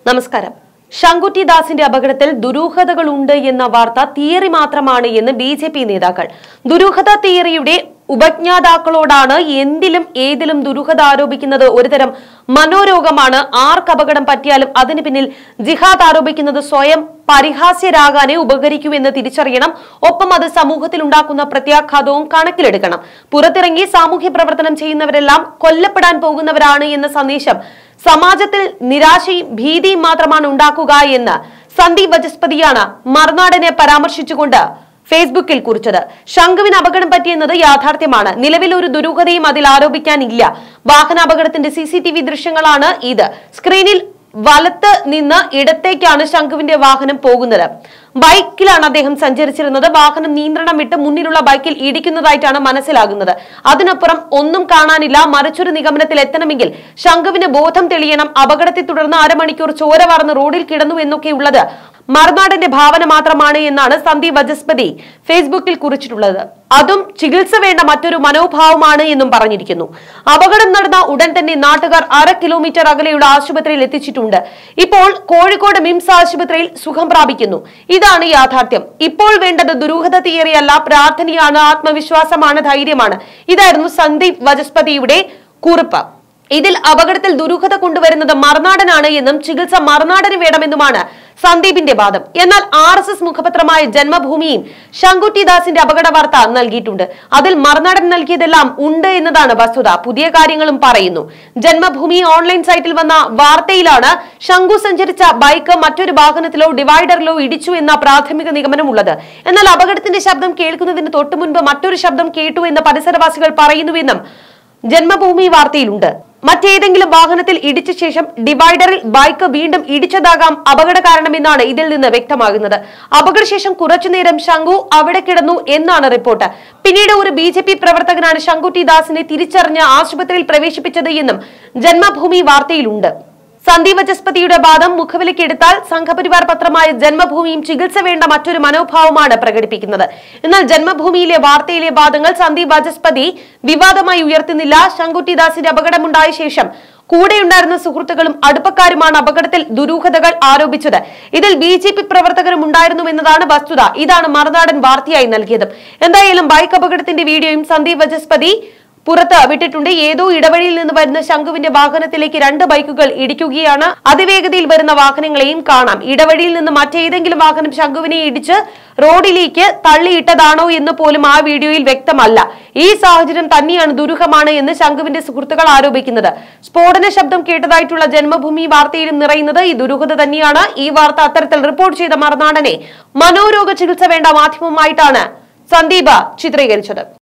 നമസ്കാരം ശങ്കുറ്റി ദാസിന്റെ അപകടത്തിൽ ദുരൂഹതകളുണ്ട് എന്ന വാർത്ത തിയറി മാത്രമാണ് എന്ന് ബി ജെ പി നേതാക്കൾ ദുരൂഹത തിയറിയുടെ ഉപജ്ഞാതാക്കളോടാണ് എന്തിലും ഏതിലും ദുരൂഹത ആരോപിക്കുന്നത് ഒരുതരം മനോരോഗമാണ് ആർക്ക് അപകടം പറ്റിയാലും അതിന് പിന്നിൽ ജിഹാദ് ആരോപിക്കുന്നത് സ്വയം പരിഹാസ്യരാകാനേ ഉപകരിക്കൂ എന്ന് തിരിച്ചറിയണം ഒപ്പം അത് സമൂഹത്തിൽ ഉണ്ടാക്കുന്ന പ്രത്യാഘാതവും കണക്കിലെടുക്കണം പുറത്തിറങ്ങി സാമൂഹ്യ പ്രവർത്തനം ചെയ്യുന്നവരെല്ലാം കൊല്ലപ്പെടാൻ പോകുന്നവരാണ് എന്ന സന്ദേശം സമാജത്തിൽ നിരാശയും ഭീതിയും മാത്രമാണ് ഉണ്ടാക്കുക എന്ന് സന്ദീപ് വചസ്പതിയാണ് മറുനാടനെ പരാമർശിച്ചുകൊണ്ട് ഫേസ്ബുക്കിൽ കുറിച്ചത് ശംഖുവിന് അപകടം പറ്റിയെന്നത് യാഥാർത്ഥ്യമാണ് നിലവിൽ ഒരു ദുരൂഹതയും അതിൽ ആരോപിക്കാനില്ല വാഹനാപകടത്തിന്റെ സി സി ടി വി ദൃശ്യങ്ങളാണ് ഇത് സ്ക്രീനിൽ വലത്ത് നിന്ന് ഇടത്തേക്കാണ് ശംഖുവിന്റെ വാഹനം പോകുന്നത് ബൈക്കിലാണ് അദ്ദേഹം സഞ്ചരിച്ചിരുന്നത് വാഹനം നിയന്ത്രണം വിട്ട് മുന്നിലുള്ള ബൈക്കിൽ ഇടിക്കുന്നതായിട്ടാണ് മനസ്സിലാകുന്നത് അതിനപ്പുറം ഒന്നും കാണാനില്ല മറിച്ചൊരു നിഗമനത്തിൽ എത്തണമെങ്കിൽ ശംഖുവിന് ബോധം തെളിയണം അപകടത്തെ തുടർന്ന് അരമണിക്കൂർ ചോര വാർന്ന് റോഡിൽ കിടന്നു എന്നൊക്കെയുള്ളത് മറുനാടിന്റെ ഭാവന മാത്രമാണ് എന്നാണ് സന്ദീപ് വജസ്പതി ഫേസ്ബുക്കിൽ കുറിച്ചിട്ടുള്ളത് അതും ചികിത്സ വേണ്ട മറ്റൊരു മനോഭാവമാണ് എന്നും പറഞ്ഞിരിക്കുന്നു അപകടം നടന്ന ഉടൻ തന്നെ നാട്ടുകാർ അര കിലോമീറ്റർ അകലെയുള്ള ആശുപത്രിയിൽ എത്തിച്ചിട്ടുണ്ട് ഇപ്പോൾ കോഴിക്കോട് മിംസ് ആശുപത്രിയിൽ സുഖം പ്രാപിക്കുന്നു ഇതാണ് യാഥാർത്ഥ്യം ഇപ്പോൾ വേണ്ടത് ദുരൂഹത തിയറിയല്ല പ്രാർത്ഥനയാണ് ആത്മവിശ്വാസമാണ് ധൈര്യമാണ് ഇതായിരുന്നു സന്ദീപ് വജസ്പതിയുടെ കുറിപ്പ് ഇതിൽ അപകടത്തിൽ ദുരൂഹത കൊണ്ടുവരുന്നത് മറുനാടനാണ് എന്നും ചികിത്സ മറുനാടന് വേണമെന്നുമാണ് സന്ദീപിന്റെ വാദം എന്നാൽ ആർ എസ് എസ് മുഖപത്രമായ ജന്മഭൂമിയും ശങ്കുട്ടി ദാസിന്റെ അപകട വാർത്ത നൽകിയിട്ടുണ്ട് അതിൽ മറുനാടൻ നൽകിയതെല്ലാം ഉണ്ട് എന്നതാണ് വസ്തുത പുതിയ കാര്യങ്ങളും പറയുന്നു ജന്മഭൂമി ഓൺലൈൻ സൈറ്റിൽ വന്ന വാർത്തയിലാണ് ശംഖു സഞ്ചരിച്ച ബൈക്ക് മറ്റൊരു വാഹനത്തിലോ ഡിവൈഡറിലോ ഇടിച്ചു എന്ന പ്രാഥമിക നിഗമനമുള്ളത് എന്നാൽ അപകടത്തിന്റെ ശബ്ദം കേൾക്കുന്നതിന് തൊട്ടു മുൻപ് മറ്റൊരു ശബ്ദം കേട്ടു എന്ന് പരിസരവാസികൾ പറയുന്നുവെന്നും ജന്മഭൂമി വാർത്തയിലുണ്ട് മറ്റേതെങ്കിലും വാഹനത്തിൽ ഇടിച്ച ശേഷം ഡിവൈഡറിൽ ബൈക്ക് വീണ്ടും ഇടിച്ചതാകാം അപകട കാരണമെന്നാണ് ഇതിൽ നിന്ന് വ്യക്തമാകുന്നത് അപകടശേഷം കുറച്ചുനേരം ശംഖു അവിടെ കിടന്നു എന്നാണ് റിപ്പോർട്ട് പിന്നീട് ഒരു ബി ജെ പി പ്രവർത്തകനാണ് ശങ്കുട്ടി ദാസിനെ തിരിച്ചറിഞ്ഞ് ആശുപത്രിയിൽ പ്രവേശിപ്പിച്ചത് എന്നും ജന്മഭൂമി വാർത്തയിലുണ്ട് സന്ദീപ് വചസ്പതിയുടെ വാദം മുഖവിലക്കെടുത്താൽ സംഘപരിവാർ പത്രമായ ജന്മഭൂമിയും ചികിത്സ വേണ്ട മറ്റൊരു മനോഭാവമാണ് പ്രകടിപ്പിക്കുന്നത് എന്നാൽ ജന്മഭൂമിയിലെ വാർത്തയിലെ വാദങ്ങൾ സന്ദീപ് വചസ്പതി വിവാദമായി ഉയർത്തുന്നില്ല ശങ്കുട്ടി ദാസിന്റെ അപകടമുണ്ടായ ശേഷം കൂടെയുണ്ടായിരുന്ന സുഹൃത്തുക്കളും അടുപ്പക്കാരുമാണ് അപകടത്തിൽ ദുരൂഹതകൾ ആരോപിച്ചത് ഇതിൽ ബി ജെ പി പ്രവർത്തകരും ഉണ്ടായിരുന്നു എന്നതാണ് വസ്തുത ഇതാണ് മറുനാടൻ വാർത്തയായി നൽകിയത് എന്തായാലും ബൈക്ക് അപകടത്തിന്റെ വീഡിയോയും സന്ദീപ് വചസ്പതി പുറത്ത് വിട്ടിട്ടുണ്ട് ഏതോ ഇടവഴിയിൽ നിന്ന് വരുന്ന ശംഖുവിന്റെ വാഹനത്തിലേക്ക് രണ്ട് ബൈക്കുകൾ ഇടിക്കുകയാണ് അതിവേഗതയിൽ വരുന്ന വാഹനങ്ങളെയും കാണാം ഇടവഴിയിൽ നിന്ന് മറ്റേതെങ്കിലും വാഹനം ശംഖുവിനെ ഇടിച്ച് റോഡിലേക്ക് തള്ളിയിട്ടതാണോ എന്ന് പോലും ആ വീഡിയോയിൽ വ്യക്തമല്ല ഈ സാഹചര്യം തന്നെയാണ് ദുരൂഹമാണ് എന്ന് ശംഖുവിന്റെ സുഹൃത്തുക്കൾ ആരോപിക്കുന്നത് സ്ഫോടന ശബ്ദം കേട്ടതായിട്ടുള്ള ജന്മഭൂമി വാർത്തയിലും നിറയുന്നത് ഈ ദുരൂഹത തന്നെയാണ് ഈ വാർത്ത അത്തരത്തിൽ റിപ്പോർട്ട് ചെയ്ത മറുനാടനെ മനോരോഗ ചികിത്സ വേണ്ട മാധ്യമമായിട്ടാണ് സന്ദീപ ചിത്രീകരിച്ചത്